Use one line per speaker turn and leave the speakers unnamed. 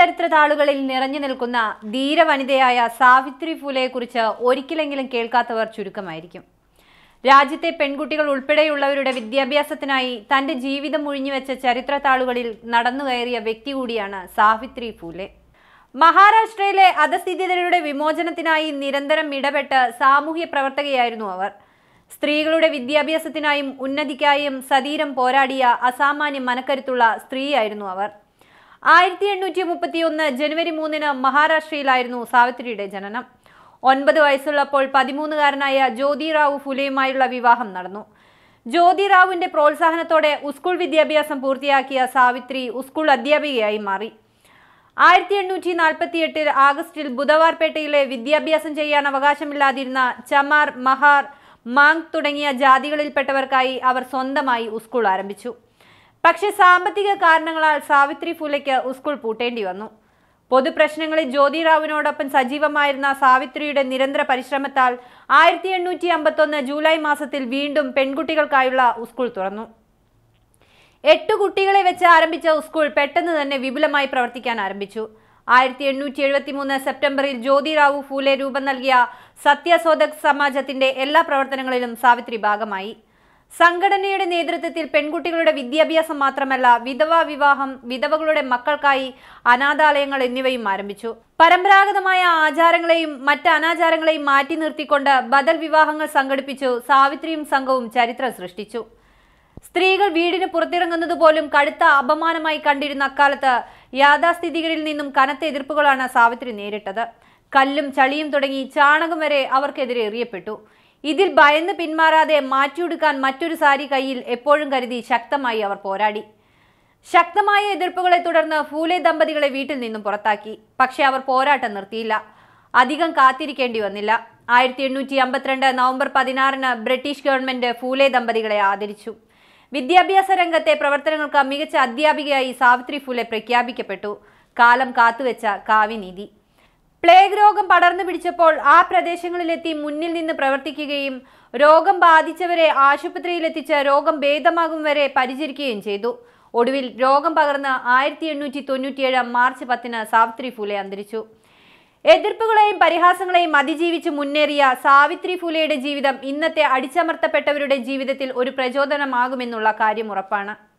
ചരിത്ര താളുകളിൽ നിറഞ്ഞു നിൽക്കുന്ന ധീരവനിതയായ സാവിത്രി ഫുലെയെക്കുറിച്ച് ഒരിക്കലെങ്കിലും കേൾക്കാത്തവർ ചുരുക്കമായിരിക്കും രാജ്യത്തെ പെൺകുട്ടികൾ ഉൾപ്പെടെയുള്ളവരുടെ വിദ്യാഭ്യാസത്തിനായി തന്റെ ജീവിതം ഒഴിഞ്ഞുവെച്ച ചരിത്ര താളുകളിൽ നടന്നുകയറിയ വ്യക്തി കൂടിയാണ് സാവിത്രി ഫൂലെ മഹാരാഷ്ട്രയിലെ അധസ്ഥിതിതരുടെ വിമോചനത്തിനായി നിരന്തരം ഇടപെട്ട് സാമൂഹ്യ പ്രവർത്തകയായിരുന്നു അവർ സ്ത്രീകളുടെ വിദ്യാഭ്യാസത്തിനായും ഉന്നതിക്കായും സതീരം പോരാടിയ അസാമാന്യ മനക്കരുത്തുള്ള സ്ത്രീയായിരുന്നു അവർ ആയിരത്തി എണ്ണൂറ്റി മുപ്പത്തി ഒന്ന് ജനുവരി മൂന്നിന് മഹാരാഷ്ട്രയിലായിരുന്നു സാവിത്രിയുടെ ജനനം ഒൻപത് വയസ്സുള്ളപ്പോൾ പതിമൂന്നുകാരനായ ജ്യോതിറാവു ഫുലെയുമായുള്ള വിവാഹം നടന്നു ജ്യോതിറാവുവിന്റെ പ്രോത്സാഹനത്തോടെ സ്കൂൾ വിദ്യാഭ്യാസം പൂർത്തിയാക്കിയ സാവിത്രി സ്കൂൾ അധ്യാപികയായി മാറി ആയിരത്തി എണ്ണൂറ്റി നാൽപ്പത്തി എട്ടിൽ ആഗസ്റ്റിൽ ബുധവാർപേട്ടയിലെ വിദ്യാഭ്യാസം ചെയ്യാൻ അവകാശമില്ലാതിരുന്ന ചമാർ മഹാർ മാങ് തുടങ്ങിയ ജാതികളിൽപ്പെട്ടവർക്കായി അവർ സ്വന്തമായി സ്കൂൾ ആരംഭിച്ചു പക്ഷേ സാമ്പത്തിക കാരണങ്ങളാൽ സാവിത്രി ഫുലെക്ക് സ്കൂൾ പൂട്ടേണ്ടി വന്നു പൊതുപ്രശ്നങ്ങളിൽ ജ്യോതിറാവിനോടൊപ്പം സജീവമായിരുന്ന സാവിത്രിയുടെ നിരന്തര പരിശ്രമത്താൽ ആയിരത്തി എണ്ണൂറ്റി അമ്പത്തൊന്ന് ജൂലൈ മാസത്തിൽ വീണ്ടും പെൺകുട്ടികൾക്കായുള്ള സ്കൂൾ തുറന്നു എട്ട് കുട്ടികളെ വെച്ച് ആരംഭിച്ച സ്കൂൾ പെട്ടെന്ന് തന്നെ വിപുലമായി പ്രവർത്തിക്കാൻ ആരംഭിച്ചു ആയിരത്തി എണ്ണൂറ്റി എഴുപത്തി മൂന്ന് സെപ്റ്റംബറിൽ ജ്യോതിറാവു ഫൂലെ രൂപം നൽകിയ സത്യശോധക് സമാജത്തിന്റെ എല്ലാ പ്രവർത്തനങ്ങളിലും സാവിത്രി ഭാഗമായി സംഘടനയുടെ നേതൃത്വത്തിൽ പെൺകുട്ടികളുടെ വിദ്യാഭ്യാസം മാത്രമല്ല വിധവാ വിവാഹം വിധവകളുടെ മക്കൾക്കായി അനാഥാലയങ്ങൾ എന്നിവയും ആരംഭിച്ചു പരമ്പരാഗതമായ ആചാരങ്ങളെയും മറ്റ് അനാചാരങ്ങളെയും മാറ്റി നിർത്തിക്കൊണ്ട് ബദൽ വിവാഹങ്ങൾ സംഘടിപ്പിച്ചു സാവിത്രിയും സംഘവും ചരിത്രം സൃഷ്ടിച്ചു സ്ത്രീകൾ വീടിന് പുറത്തിറങ്ങുന്നത് പോലും കടുത്ത അപമാനമായി കണ്ടിരുന്ന അക്കാലത്ത് യാഥാസ്ഥിതികരിൽ നിന്നും കനത്ത എതിർപ്പുകളാണ് സാവിത്രി നേരിട്ടത് കല്ലും ചളിയും തുടങ്ങി ചാണകം വരെ അവർക്കെതിരെ എറിയപ്പെട്ടു ഇതിൽ ഭയന്ന് പിന്മാറാതെ മാറ്റിയെടുക്കാൻ മറ്റൊരു സാരി കയ്യിൽ എപ്പോഴും കരുതി ശക്തമായി അവർ പോരാടി ശക്തമായ എതിർപ്പുകളെ തുടർന്ന് ഫൂലെ ദമ്പതികളെ വീട്ടിൽ നിന്നും പുറത്താക്കി പക്ഷേ അവർ പോരാട്ടം നിർത്തിയില്ല അധികം കാത്തിരിക്കേണ്ടി വന്നില്ല ആയിരത്തി എണ്ണൂറ്റി അമ്പത്തിരണ്ട് നവംബർ പതിനാറിന് ബ്രിട്ടീഷ് ഗവൺമെന്റ് ഫൂലെ ദമ്പതികളെ ആദരിച്ചു വിദ്യാഭ്യാസ രംഗത്തെ പ്രവർത്തനങ്ങൾക്ക് മികച്ച അധ്യാപികയായി സാവിത്രി ഫൂലെ പ്രഖ്യാപിക്കപ്പെട്ടു കാലം കാത്തുവെച്ച കാവ്യനീതി പ്ലേഗ് രോഗം പടർന്നു പിടിച്ചപ്പോൾ ആ പ്രദേശങ്ങളിലെത്തി മുന്നിൽ നിന്ന് പ്രവർത്തിക്കുകയും രോഗം ബാധിച്ചവരെ ആശുപത്രിയിലെത്തിച്ച് രോഗം ഭേദമാകും വരെ പരിചരിക്കുകയും ചെയ്തു ഒടുവിൽ രോഗം പകർന്ന് ആയിരത്തി എണ്ണൂറ്റി തൊണ്ണൂറ്റിയേഴ് മാർച്ച് പത്തിന് സാവിത്രി ഫൂലെ അന്തരിച്ചു എതിർപ്പുകളെയും പരിഹാസങ്ങളെയും അതിജീവിച്ച് മുന്നേറിയ സാവിത്രി ഫൂലെയുടെ ജീവിതം ഇന്നത്തെ അടിച്ചമർത്തപ്പെട്ടവരുടെ ജീവിതത്തിൽ ഒരു പ്രചോദനമാകുമെന്നുള്ള കാര്യം ഉറപ്പാണ്